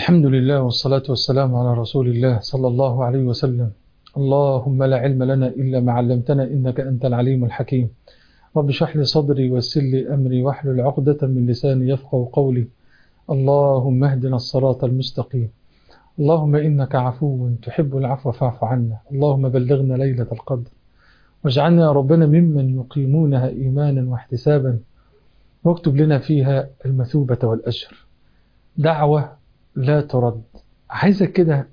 الحمد لله والصلاة والسلام على رسول الله صلى الله عليه وسلم اللهم لا علم لنا إلا ما علمتنا إنك أنت العليم الحكيم رب اشرح لي صدري ويسر لي أمري واحلل عقدة من لساني يفقه قولي اللهم اهدنا الصراط المستقيم اللهم إنك عفو تحب العفو فاعف عنا اللهم بلغنا ليلة القدر واجعلنا يا ربنا ممن يقيمونها إيمانا واحتسابا واكتب لنا فيها المثوبة والأجر دعوة لا ترد عايزك كده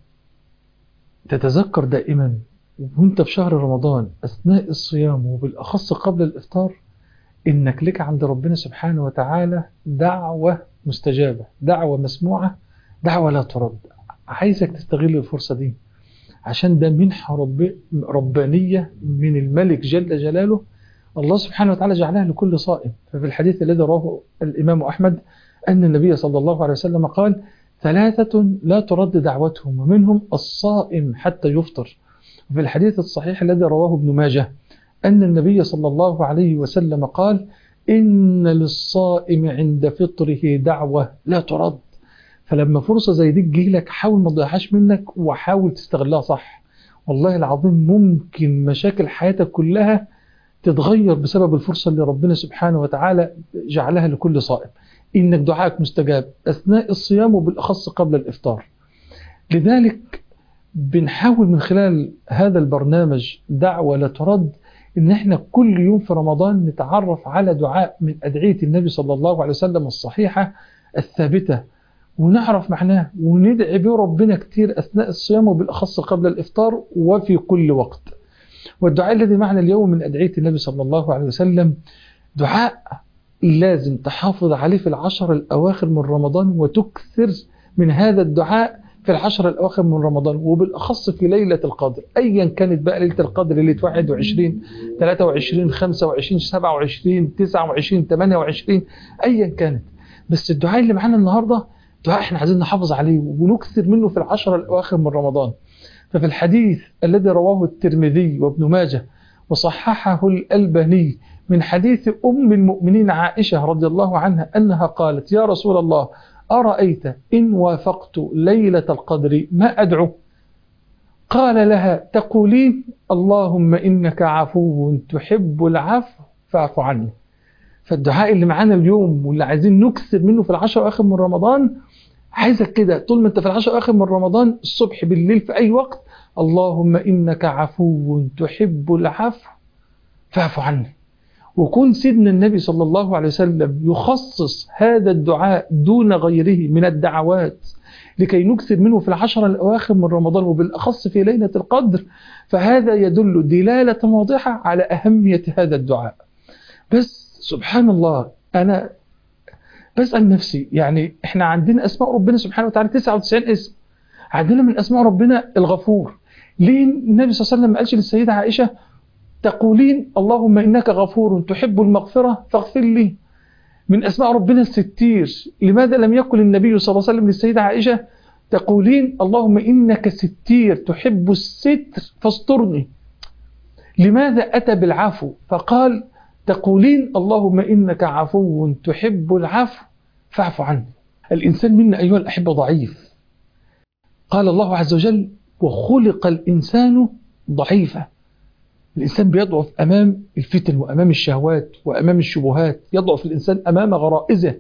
تتذكر دائما وانت في شهر رمضان أثناء الصيام وبالأخص قبل الإفطار إنك لك عند ربنا سبحانه وتعالى دعوة مستجابة دعوة مسموعة دعوة لا ترد عايزك تستغل الفرصة دي عشان ده منحة رب... ربانية من الملك جل جلاله الله سبحانه وتعالى جعلها لكل صائم ففي الحديث الذي رواه الإمام أحمد أن النبي صلى الله عليه وسلم قال ثلاثة لا ترد دعوتهم ومنهم الصائم حتى يفطر وفي الحديث الصحيح الذي رواه ابن ماجه أن النبي صلى الله عليه وسلم قال إن للصائم عند فطره دعوة لا ترد فلما فرصة زي دي تجيلك حاول ما تضيعهاش منك وحاول تستغلها صح والله العظيم ممكن مشاكل حياتك كلها تتغير بسبب الفرصة اللي ربنا سبحانه وتعالى جعلها لكل صائم إنك دعائك مستجاب أثناء الصيام وبالأخص قبل الإفطار لذلك بنحاول من خلال هذا البرنامج دعوة لا ترد إن احنا كل يوم في رمضان نتعرف على دعاء من أدعية النبي صلى الله عليه وسلم الصحيحة الثابتة ونعرف معناه وندعي به ربنا كتير أثناء الصيام وبالأخص قبل الإفطار وفي كل وقت والدعاء الذي معنا اليوم من أدعية النبي صلى الله عليه وسلم دعاء لازم تحافظ عليه في العشر الأواخر من رمضان وتكثر من هذا الدعاء في العشر الأواخر من رمضان وبالأخص في ليلة القدر أيا كانت بقى ليلة القدر ليلة 21 23 25 27 29 28 أيا كانت بس الدعاء اللي معانا النهاردة دعاء احنا عايزين نحافظ عليه ونكثر منه في العشر الأواخر من رمضان ففي الحديث الذي رواه الترمذي وابن ماجه وصححه الألباني من حديث أم المؤمنين عائشة رضي الله عنها أنها قالت يا رسول الله أرأيت إن وافقت ليلة القدر ما أدعو قال لها تقولين اللهم إنك عفو تحب العفو فاعف عني فالدعاء اللي معانا اليوم واللي عايزين نكثر منه في العشر آخر من رمضان عايزك كده طول ما انت في العشر آخر من رمضان الصبح بالليل في أي وقت اللهم إنك عفو تحب العفو فاعف عني وكون سيدنا النبي صلى الله عليه وسلم يخصص هذا الدعاء دون غيره من الدعوات لكي نكثر منه في العشر الأواخر من رمضان وبالأخص في ليلة القدر فهذا يدل دلالة واضحة على أهمية هذا الدعاء بس سبحان الله أنا بسأل نفسي يعني احنا عندنا أسماء ربنا سبحانه وتعالى 99 اسم عندنا من أسماء ربنا الغفور ليه النبي صلى الله عليه وسلم ما قالش للسيدة عائشة تقولين اللهم إنك غفور تحب المغفرة فاغفر لي من أسماء ربنا الستير لماذا لم يقل النبي صلى الله عليه وسلم للسيدة عائشة تقولين اللهم إنك ستير تحب الستر فاسترني لماذا أتى بالعفو فقال تقولين اللهم إنك عفو تحب العفو فاعف عني الإنسان منا أيها الأحبة ضعيف قال الله عز وجل وخلق الإنسان ضعيفا الإنسان بيضعف أمام الفتن وأمام الشهوات وأمام الشبهات يضعف الإنسان أمام غرائزه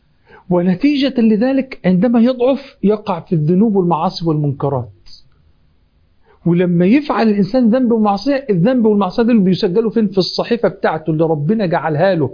ونتيجة لذلك عندما يضعف يقع في الذنوب والمعاصي والمنكرات ولما يفعل الإنسان ذنب ومعصية الذنب والمعصية دول بيسجلوا فين في الصحيفة بتاعته اللي ربنا جعلها له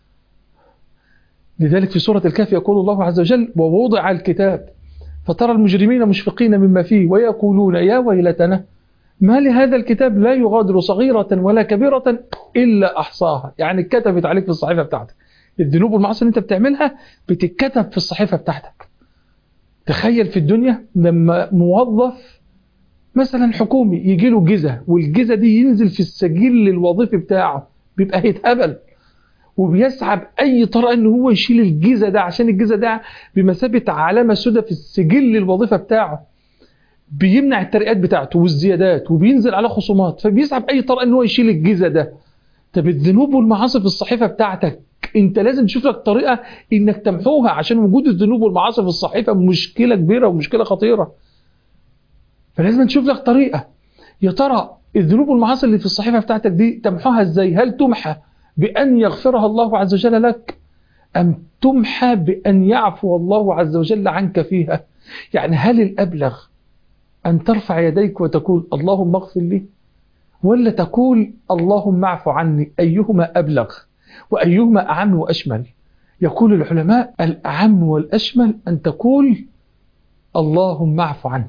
لذلك في سورة الكهف يقول الله عز وجل ووضع الكتاب فترى المجرمين مشفقين مما فيه ويقولون يا ويلتنا ما لهذا الكتاب لا يغادر صغيرة ولا كبيرة إلا أحصاها يعني اتكتبت عليك في الصحيفة بتاعتك الذنوب والمعاصي اللي انت بتعملها بتتكتب في الصحيفة بتاعتك تخيل في الدنيا لما موظف مثلا حكومي يجي له جزة والجزة دي ينزل في السجل الوظيفي بتاعه بيبقى هيتهبل وبيسعى بأي طريقة ان هو يشيل الجزة ده عشان الجزة ده بمثابة علامة سوداء في السجل الوظيفة بتاعه بيمنع الترقيات بتاعته والزيادات وبينزل على خصومات فبيسعى بأي طريقة ان هو يشيل الجزة ده طب الذنوب والمعاصي في الصحيفة بتاعتك انت لازم تشوف لك طريقه انك تمحوها عشان وجود الذنوب والمعاصي في الصحيفه مشكله كبيره ومشكله خطيره فلازم تشوف لك طريقه يا ترى الذنوب والمعاصي اللي في الصحيفه بتاعتك دي تمحوها ازاي هل تمحى بان يغفرها الله عز وجل لك ام تمحى بان يعفو الله عز وجل عنك فيها يعني هل الابلغ ان ترفع يديك وتقول اللهم اغفر لي ولا تقول اللهم اعف عني أيهما أبلغ وأيهما أعم وأشمل يقول العلماء الأعم والأشمل أن تقول اللهم اعف عني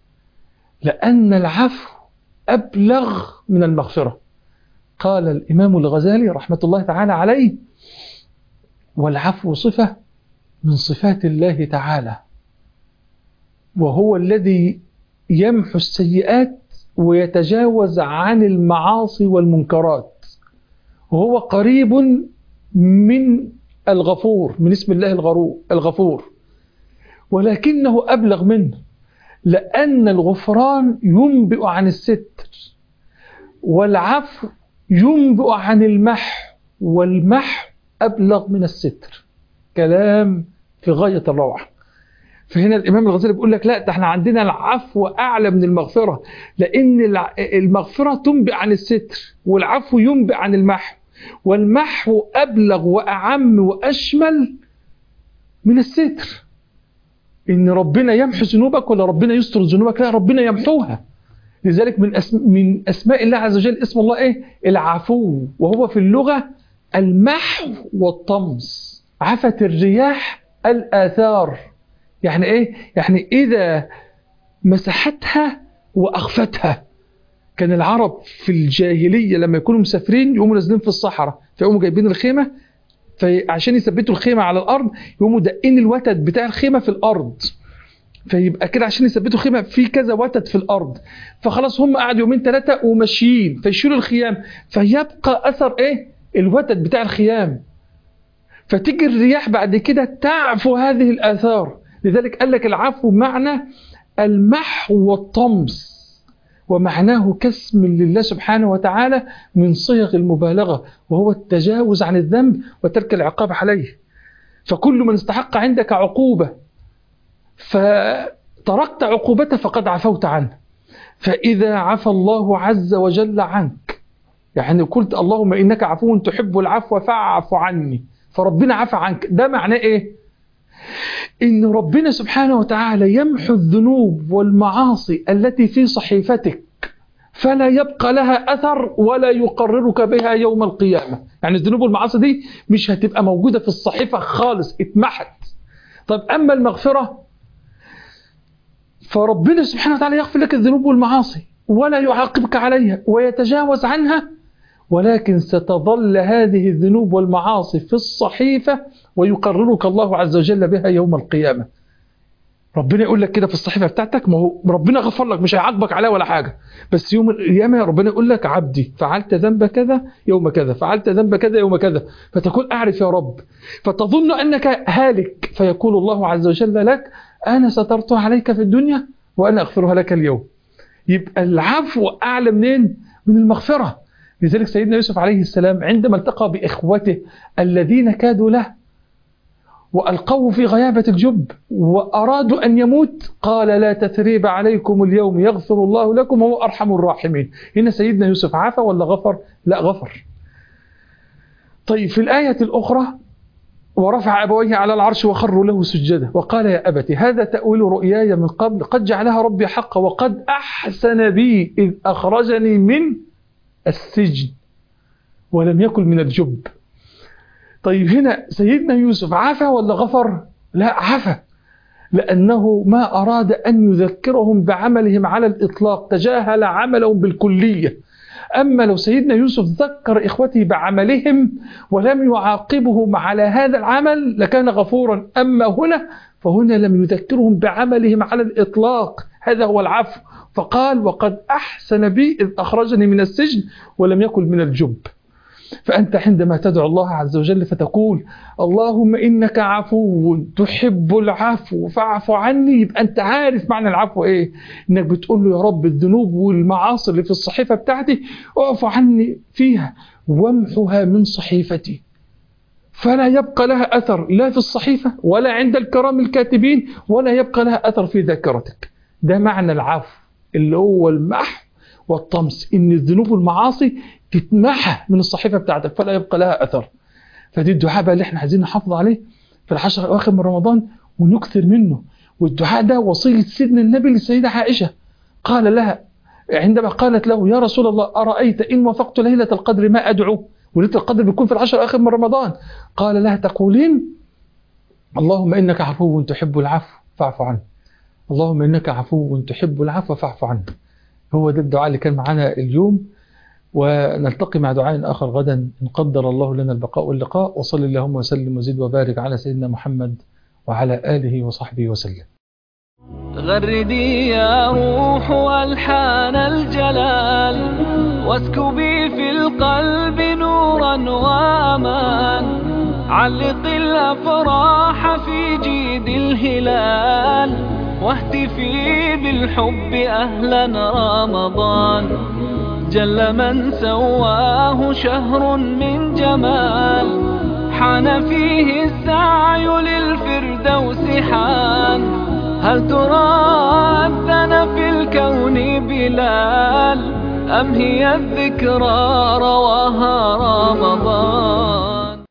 لأن العفو أبلغ من المغفرة قال الإمام الغزالي رحمة الله تعالى عليه والعفو صفة من صفات الله تعالى وهو الذي يمحو السيئات ويتجاوز عن المعاصي والمنكرات وهو قريب من الغفور من اسم الله الغفور ولكنه أبلغ منه لأن الغفران ينبئ عن الستر والعفو ينبئ عن المحو والمحو أبلغ من الستر كلام في غاية الروعة فهنا الإمام الغزالي بيقول لك لا ده احنا عندنا العفو أعلى من المغفرة لأن المغفرة تنبئ عن الستر والعفو ينبئ عن المحو والمحو أبلغ وأعم وأشمل من الستر إن ربنا يمحو ذنوبك ولا ربنا يستر ذنوبك لا ربنا يمحوها لذلك من أسم من أسماء الله عز وجل اسم الله إيه العفو وهو في اللغة المحو والطمس عفت الرياح الآثار يعني ايه يعني اذا مسحتها واخفتها كان العرب في الجاهليه لما يكونوا مسافرين يقوموا نازلين في الصحراء فيقوموا جايبين الخيمه فعشان يثبتوا الخيمه على الارض يقوموا دقين الوتد بتاع الخيمه في الارض فيبقى كده عشان يثبتوا خيمه في كذا وتد في الارض فخلاص هم قعدوا يومين ثلاثه وماشيين فيشيلوا الخيام فيبقى اثر ايه الوتد بتاع الخيام فتيجي الرياح بعد كده تعفو هذه الاثار لذلك قال لك العفو معنى المحو والطمس ومعناه كسم لله سبحانه وتعالى من صيغ المبالغة وهو التجاوز عن الذنب وترك العقاب عليه فكل من استحق عندك عقوبة فتركت عقوبته فقد عفوت عنه فإذا عفى الله عز وجل عنك يعني قلت اللهم إنك عفو تحب العفو فاعف عني فربنا عفى عنك ده معناه إيه إن ربنا سبحانه وتعالى يمحو الذنوب والمعاصي التي في صحيفتك فلا يبقى لها أثر ولا يقررك بها يوم القيامة يعني الذنوب والمعاصي دي مش هتبقى موجودة في الصحيفة خالص اتمحت طب أما المغفرة فربنا سبحانه وتعالى يغفر لك الذنوب والمعاصي ولا يعاقبك عليها ويتجاوز عنها ولكن ستظل هذه الذنوب والمعاصي في الصحيفة ويقررك الله عز وجل بها يوم القيامة ربنا يقول لك كده في الصحيفة بتاعتك ما هو ربنا غفر لك مش هيعاقبك عليها ولا حاجة بس يوم القيامة ربنا يقول لك عبدي فعلت ذنب كذا يوم كذا فعلت ذنب كذا يوم كذا فتقول أعرف يا رب فتظن أنك هالك فيقول الله عز وجل لك أنا سترتها عليك في الدنيا وأنا أغفرها لك اليوم يبقى العفو أعلى منين من المغفرة لذلك سيدنا يوسف عليه السلام عندما التقى بإخوته الذين كادوا له وألقوه في غيابة الجب وأرادوا أن يموت قال لا تثريب عليكم اليوم يغفر الله لكم وهو أرحم الراحمين هنا سيدنا يوسف عفى ولا غفر لا غفر طيب في الآية الأخرى ورفع أبويه على العرش وخروا له سجدا وقال يا أبت هذا تأويل رؤياي من قبل قد جعلها ربي حقا وقد أحسن بي إذ أخرجني من السجن ولم يكن من الجب طيب هنا سيدنا يوسف عفى ولا غفر لا عفى لأنه ما أراد أن يذكرهم بعملهم على الإطلاق تجاهل عملهم بالكلية أما لو سيدنا يوسف ذكر إخوته بعملهم ولم يعاقبهم على هذا العمل لكان غفورا أما هنا فهنا لم يذكرهم بعملهم على الإطلاق هذا هو العفو فقال وقد أحسن بي إذ أخرجني من السجن ولم يكن من الجب فأنت عندما تدعو الله عز وجل فتقول اللهم إنك عفو تحب العفو فاعف عني يبقى أنت عارف معنى العفو إيه إنك بتقول له يا رب الذنوب والمعاصي اللي في الصحيفة بتاعتي اعف عني فيها وامحها من صحيفتي فلا يبقى لها أثر لا في الصحيفة ولا عند الكرام الكاتبين ولا يبقى لها أثر في ذاكرتك ده معنى العفو اللي هو المحو والطمس إن الذنوب والمعاصي تتمحى من الصحيفة بتاعتك فلا يبقى لها أثر فدي الدعاء بقى اللي احنا عايزين نحافظ عليه في العشر الأواخر من رمضان ونكثر منه والدعاء ده وصية سيدنا النبي للسيدة عائشة قال لها عندما قالت له يا رسول الله أرأيت إن وفقت ليلة القدر ما أدعو وليلة القدر بيكون في العشر الأواخر من رمضان قال لها تقولين اللهم إنك عفو تحب العفو فاعف عنه اللهم إنك عفو تحب العفو فاعف عنه هو ده الدعاء اللي كان معنا اليوم ونلتقي مع دعاء آخر غدا إن قدر الله لنا البقاء واللقاء وصل اللهم وسلم وزد وبارك على سيدنا محمد وعلى آله وصحبه وسلم غردي يا روح والحان الجلال واسكبي في القلب نورا وامان علق الافراح في جيد الهلال واهتفي بالحب اهلا رمضان جل من سواه شهر من جمال حان فيه السعي للفردوس حان هل ترى أذن في الكون بلال أم هي الذكرى رواها رمضان